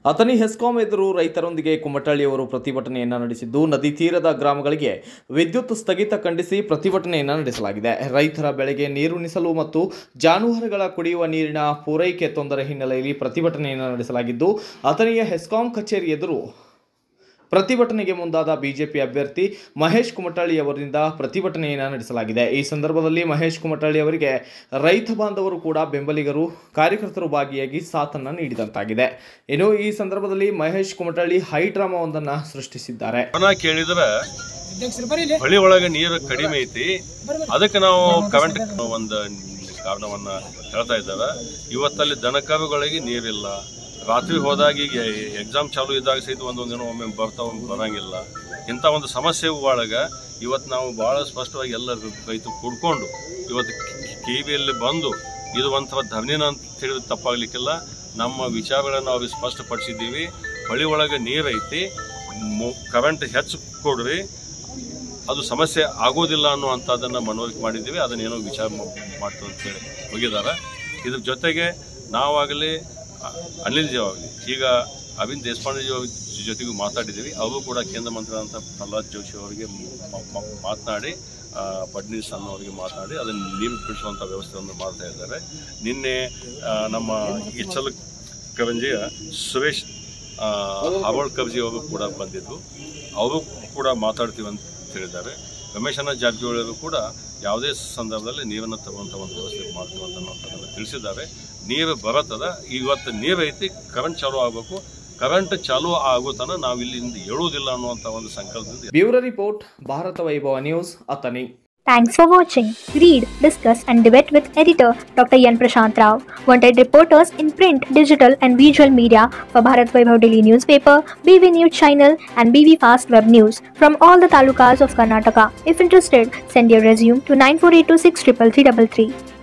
ಅಥಣಿ ಹೆಸ್ಕಾಂ ಎದುರು ರೈತರೊಂದಿಗೆ ಕುಮಟಳ್ಳಿಯವರು ಪ್ರತಿಭಟನೆಯನ್ನು ನಡೆಸಿದ್ದು ನದಿ ತೀರದ ಗ್ರಾಮಗಳಿಗೆ ವಿದ್ಯುತ್ ಸ್ಥಗಿತ ಖಂಡಿಸಿ ಪ್ರತಿಭಟನೆಯನ್ನು ನಡೆಸಲಾಗಿದೆ ರೈತರ ಬೆಳೆಗೆ ನೀರುಣಿಸಲು ಮತ್ತು ಜಾನುವಾರುಗಳ ಕುಡಿಯುವ ನೀರಿನ ಪೂರೈಕೆ ತೊಂದರೆ ಹಿನ್ನೆಲೆಯಲ್ಲಿ ಪ್ರತಿಭಟನೆಯನ್ನು ನಡೆಸಲಾಗಿದ್ದು ಅಥಣಿಯ ಹೆಸ್ಕಾಂ ಕಚೇರಿ ಎದುರು ಪ್ರತಿಭಟನೆಗೆ ಮುಂದಾದ ಬಿಜೆಪಿ ಅಭ್ಯರ್ಥಿ ಮಹೇಶ್ ಕುಮಟಳ್ಳಿ ಅವರಿಂದ ಪ್ರತಿಭಟನೆಯನ್ನು ನಡೆಸಲಾಗಿದೆ ಈ ಸಂದರ್ಭದಲ್ಲಿ ಮಹೇಶ್ ಕುಮಟಳ್ಳಿ ಅವರಿಗೆ ರೈತ ಬಾಂಧವರು ಕೂಡ ಬೆಂಬಲಿಗರು ಕಾರ್ಯಕರ್ತರು ಭಾಗಿಯಾಗಿ ಸಾಥನ್ನು ನೀಡಿದಂತಾಗಿದೆ ಇನ್ನು ಈ ಸಂದರ್ಭದಲ್ಲಿ ಮಹೇಶ್ ಕುಮಟಳ್ಳಿ ಹೈ ಡ್ರಾಮಾವೊಂದನ್ನು ಸೃಷ್ಟಿಸಿದ್ದಾರೆ ಅವನ ಕೇಳಿದ್ರ ಹೊಳಿ ಒಳಗೆ ನೀರು ಕಡಿಮೆ ಐತಿ ಅದಕ್ಕೆ ನಾವು ಕರೆಂಟ್ ಒಂದು ಕಾರಣವನ್ನ ಹೇಳ್ತಾ ಇದ್ದಾರೆ ಇವತ್ತಲ್ಲಿ ದನಕರುಗಳಿಗೆ ನೀರಿಲ್ಲ ರಾತ್ರಿ ಹೋದಾಗ ಈಗ ಎಕ್ಸಾಮ್ ಚಾಲು ಇದ್ದಾಗ ಸಹಿತ ಒಂದೊಂದು ದಿನ ಒಮ್ಮೆ ಬರ್ತಾವ ಬರಂಗಿಲ್ಲ ಇಂಥ ಒಂದು ಸಮಸ್ಯೆ ಒಳಗೆ ಇವತ್ತು ನಾವು ಭಾಳ ಸ್ಪಷ್ಟವಾಗಿ ಎಲ್ಲ ರೈತರು ಕೂಡ್ಕೊಂಡು ಇವತ್ತು ಕೆ ವಿಯಲ್ಲಿ ಬಂದು ಇದು ಒಂಥರ ಧರಣಿನ ಅಂತ ಹೇಳಿದ್ರೆ ತಪ್ಪಾಗ್ಲಿಕ್ಕಿಲ್ಲ ನಮ್ಮ ವಿಚಾರಗಳನ್ನು ಅವ್ರಿಗೆ ಸ್ಪಷ್ಟಪಡಿಸಿದ್ದೀವಿ ಹೊಳಿ ಒಳಗೆ ನೀರು ಐತಿ ಕರೆಂಟ್ ಹೆಚ್ಚು ಕೊಡ್ರಿ ಅದು ಸಮಸ್ಯೆ ಆಗೋದಿಲ್ಲ ಅನ್ನುವಂಥದ್ದನ್ನು ಮನವರಿಕೆ ಮಾಡಿದ್ದೀವಿ ಅದನ್ನೇನೋ ವಿಚಾರ ಮಾಡ್ತು ಅಂತ ಹೇಳಿ ಹೋಗಿದ್ದಾರೆ ಇದ್ರ ಜೊತೆಗೆ ನಾವಾಗಲಿ ಅ- ಅನಿಲ್ ಜಿ ಆಗಲಿ ಈಗ ಅರವಿಂದ್ ದೇಶಪಾಂಡೆ ಜಿ ಅವ್ರ ಜೊತೆಗೂ ಮಾತಾಡಿದ್ದೀವಿ ಅವರು ಕೂಡ ಕೇಂದ್ರ ಮಂತ್ರಿಗಳಂತ ಪ್ರಹ್ಲಾದ್ ಜೋಶಿ ಅವರಿಗೆ ಮ- ಮ- ಮಾತನಾಡಿ ಆ, ಫಡ್ನವೀಸ್ ಅನ್ನೋರಿಗೆ ಮಾತನಾಡಿ ಅದನ್ನು ನೀರು ಬಿಡಿಸುವಂಥ ವ್ಯವಸ್ಥೆಯನ್ನು ಮಾಡ್ತಾ ಇದ್ದಾರೆ ನಿನ್ನೆ ಆ, ನಮ್ಮ ಇಚ್ಚಲ ಕವಂಜಿಯ ಸುರೇಶ್ ಅವಳ್ ಕಬ್ಜಿ ಅವರು ಕೂಡ ಬಂದಿದ್ದು ಅವರು ಕೂಡ ಮಾತಾಡ್ತೀವಿ ಅಂತ ಹೇಳಿದ್ದಾರೆ ರಮೇಶನ ಜಾರಕಿಹೊಳಿ ಅವರು ಕೂಡ ಯಾವುದೇ ಸಂದರ್ಭದಲ್ಲಿ ನೀರನ್ನು ತರುವಂಥ ಒಂದು ವ್ಯವಸ್ಥೆ ಮಾಡ್ತೀವಿ ಅಂತ ಅನ್ನೋದನ್ನು ತಿಳಿಸಿದ್ದಾರೆ ನೀರು ಬರತ್ತದ ಇವತ್ತು ನೀರು ಐತಿ ಕರೆಂಟ್ ಚಾಲೂ ಆಗಬೇಕು ಕರೆಂಟ್ ಚಾಲೂ ಆಗೋ ತನಕ ನಾವು ಇಲ್ಲಿಂದ ಹೇಳುವುದಿಲ್ಲ ಅನ್ನುವಂಥ ಒಂದು ಸಂಕಲ್ಪದಿಂದ bureau report Bharata Vaibhava news Athani Thanks for watching. Read, discuss, and debate with editor Dr. Yan Prashant Rao. Wanted reporters in print, digital, and visual media for Bharat Vaibhav Daily Newspaper, BV News Channel, and BV Fast Web News from all the talukas of Karnataka. If interested, send your resume to 9482633333.